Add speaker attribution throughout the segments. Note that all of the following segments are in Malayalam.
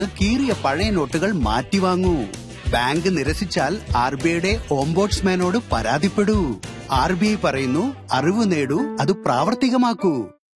Speaker 1: കീറിയ പഴയ നോട്ടുകൾ മാറ്റിവാങ്ങൂ ബാങ്ക് നിരസിച്ചാൽ ആർ ബി ഐയുടെ ഓംബോഡ്സ്മാനോട് പരാതിപ്പെടൂ ആർ ബി ഐ പറയുന്നു അറിവ് നേടൂ അത് പ്രാവർത്തികമാക്കൂ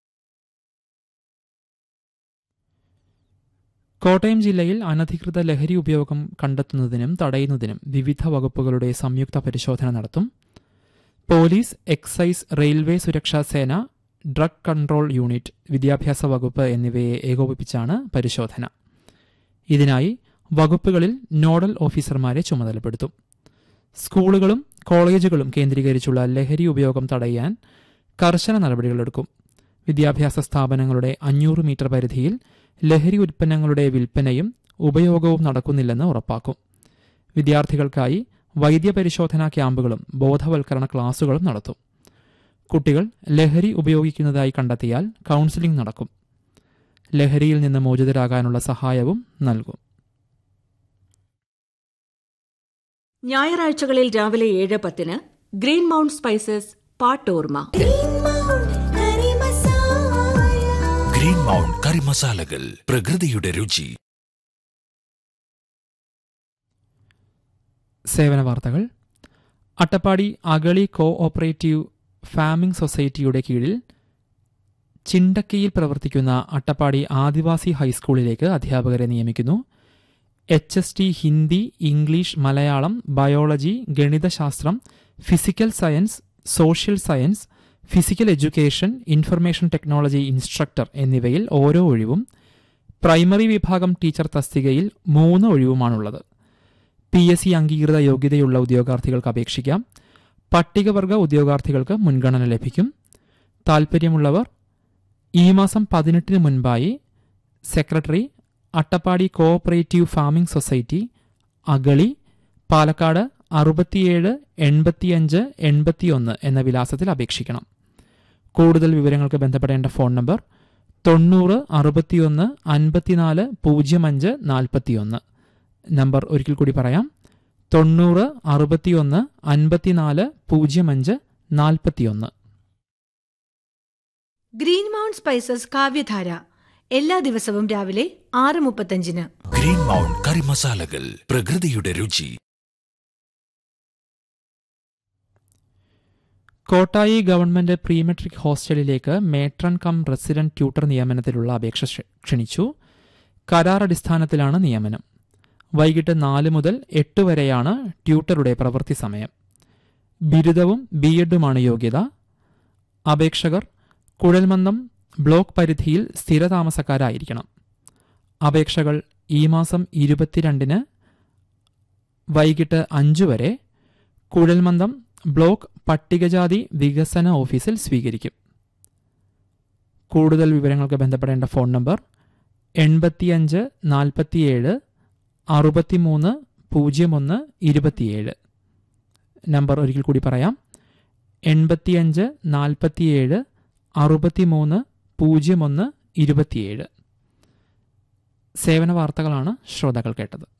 Speaker 2: കോട്ടയം ജില്ലയിൽ അനധികൃത ലഹരി ഉപയോഗം കണ്ടെത്തുന്നതിനും തടയുന്നതിനും വിവിധ വകുപ്പുകളുടെ സംയുക്ത പരിശോധന നടത്തും പോലീസ് എക്സൈസ് റെയിൽവേ സുരക്ഷാ സേന ഡ്രഗ് കൺട്രോൾ യൂണിറ്റ് വിദ്യാഭ്യാസ വകുപ്പ് എന്നിവയെ ഏകോപിപ്പിച്ചാണ് പരിശോധന ഇതിനായി വകുപ്പുകളിൽ നോഡൽ ഓഫീസർമാരെ ചുമതലപ്പെടുത്തും സ്കൂളുകളും കോളേജുകളും കേന്ദ്രീകരിച്ചുള്ള ലഹരി ഉപയോഗം തടയാൻ കർശന നടപടികളെടുക്കും വിദ്യാഭ്യാസ സ്ഥാപനങ്ങളുടെ അഞ്ഞൂറ് മീറ്റർ പരിധിയിൽ ലഹരി ഉൽപ്പന്നങ്ങളുടെ വിൽപ്പനയും ഉപയോഗവും നടക്കുന്നില്ലെന്ന് ഉറപ്പാക്കും വിദ്യാർത്ഥികൾക്കായി വൈദ്യപരിശോധനാ ക്യാമ്പുകളും ബോധവൽക്കരണ ക്ലാസുകളും നടത്തും കുട്ടികൾ ലഹരി ഉപയോഗിക്കുന്നതായി കണ്ടെത്തിയാൽ കൗൺസിലിംഗ് നടക്കും ലഹരിയിൽ നിന്ന് മോചിതരാകാനുള്ള സഹായവും നൽകും
Speaker 3: ഞായറാഴ്ചകളിൽ രാവിലെ ഏഴ് പത്തിന് ഗ്രീൻ മൗണ്ട് സ്പൈസസ് പാട്ടോർമ
Speaker 4: ഗ്രീൻ മൗണ്ട് കറി മസാലകൾ പ്രകൃതിയുടെ രുചി
Speaker 2: സേവന വാർത്തകൾ Attappadi Agali cooperative farming സൊസൈറ്റിയുടെ കീഴിൽ ചിണ്ടക്കയിൽ പ്രവർത്തിക്കുന്ന അട്ടപ്പാടി ആദിവാസി ഹൈസ്കൂളിലേക്ക് അധ്യാപകരെ നിയമിക്കുന്നു H S T Hindi English Malayalam biology ഗണിതശാസ്ത്രം physical science social science physical education information technology instructor എന്നിവയിൽ ഓരോ ഒഴിവും പ്രൈമറി വിഭാഗം ടീച്ചർ തസ്തികയിൽ മൂന്ന് ഒഴിവുമാണുള്ളത് പി എസ് സി അംഗീകൃത യോഗ്യതയുള്ള ഉദ്യോഗാർത്ഥികൾക്ക് അപേക്ഷിക്കാം പട്ടികവർഗ ഉദ്യോഗാർത്ഥികൾക്ക് മുൻഗണന ലഭിക്കും താൽപ്പര്യമുള്ളവർ ഈ മാസം പതിനെട്ടിന് മുൻപായി secretary Attappadi cooperative farming society Agali Palakkad അറുപത്തിയേഴ് എൺപത്തിയഞ്ച് എൺപത്തിയൊന്ന് എന്ന വിലാസത്തിൽ അപേക്ഷിക്കണം കൂടുതൽ വിവരങ്ങൾക്ക് ബന്ധപ്പെടേണ്ട ഫോൺ നമ്പർ തൊണ്ണൂറ് അറുപത്തിയൊന്ന് അൻപത്തിനാല് പൂജ്യം അഞ്ച് നാൽപ്പത്തിയൊന്ന് നമ്പർ ഒരിക്കൽ കൂടി പറയാം തൊണ്ണൂറ് അറുപത്തിയൊന്ന് അൻപത്തിനാല് പൂജ്യം അഞ്ച് നാൽപ്പത്തിയൊന്ന്
Speaker 5: ഗ്രീൻ മൗണ്ട് സ്പൈസസ് കാവ്യധാര എല്ലാ ദിവസവും രാവിലെ ആറ് മുപ്പത്തഞ്ചിന്
Speaker 4: ഗ്രീൻ മൗണ്ട് കറി മസാലകൾ പ്രകൃതിയുടെ രുചി
Speaker 2: കോട്ടായി ഗവൺമെന്റ് പ്രീ മെട്രിക് ഹോസ്റ്റലിലേക്ക് മേട്രൺ കം റെസിഡന്റ് ട്യൂട്ടർ നിയമനത്തിലുള്ള അപേക്ഷ ക്ഷ- ക്ഷണിച്ചു കരാർ അടിസ്ഥാനത്തിലാണ് നിയമനം വൈകിട്ട് നാല് മുതൽ എട്ട് വരെയാണ് ട്യൂട്ടറുടെ പ്രവൃത്തി സമയം ബിരുദവും ബി എഡുമാണ് യോഗ്യത അപേക്ഷകർ കുഴൽമന്ദം ബ്ലോക്ക് പരിധിയിൽ സ്ഥിരതാമസക്കാരായിരിക്കണം അപേക്ഷകൾ ഈ മാസം ഇരുപത്തിരണ്ടിന് വൈകിട്ട് അഞ്ചു വരെ കുഴൽമന്ദം ബ്ലോക്ക് പട്ടികജാതി വികസന ഓഫീസിൽ സ്വീകരിക്കും കൂടുതൽ വിവരങ്ങൾക്ക് ബന്ധപ്പെടേണ്ട ഫോൺ നമ്പർ എൺപത്തിയഞ്ച് നാൽപ്പത്തിയേഴ് അറുപത്തിമൂന്ന് പൂജ്യം ഒന്ന് ഇരുപത്തിയേഴ് നമ്പർ ഒരിക്കൽ കൂടി പറയാം എൺപത്തിയഞ്ച് നാൽപ്പത്തിയേഴ് അറുപത്തിമൂന്ന് പൂജ്യം ഒന്ന് ഇരുപത്തിയേഴ് സേവന വാർത്തകളാണ് ശ്രോതാക്കൾ കേട്ടത്